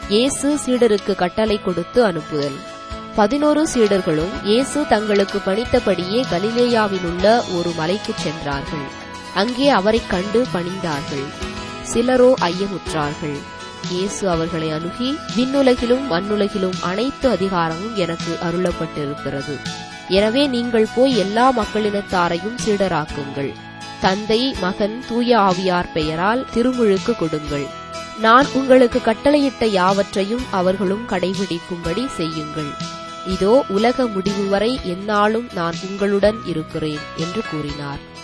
இயேசு சீடருக்கு கட்டளை கொடுத்து அனுப்புதல் பதினோரு சீடர்களும் இயேசு தங்களுக்கு பணித்தபடியே கலிலேயாவிலுள்ள ஒரு மலைக்குச் சென்றார்கள் அங்கே அவரைக் கண்டு பணிந்தார்கள் சிலரோ ஐயமுற்றார்கள் இயேசு அவர்களை அணுகி விண்ணுலகிலும் மண்ணுலகிலும் அனைத்து அதிகாரமும் எனக்கு அருளப்பட்டிருக்கிறது எனவே நீங்கள் போய் எல்லா மக்களினத்தாரையும் சீடராக்குங்கள் தந்தை மகன் தூய ஆவியார் பெயரால் திருமுழுக்கு கொடுங்கள் நான் உங்களுக்கு கட்டளையிட்ட யாவற்றையும் அவர்களும் கடைபிடிக்கும்படி செய்யுங்கள் இதோ உலக முடிவு வரை எந்நாளும் நான் உங்களுடன் இருக்கிறேன் என்று கூறினார்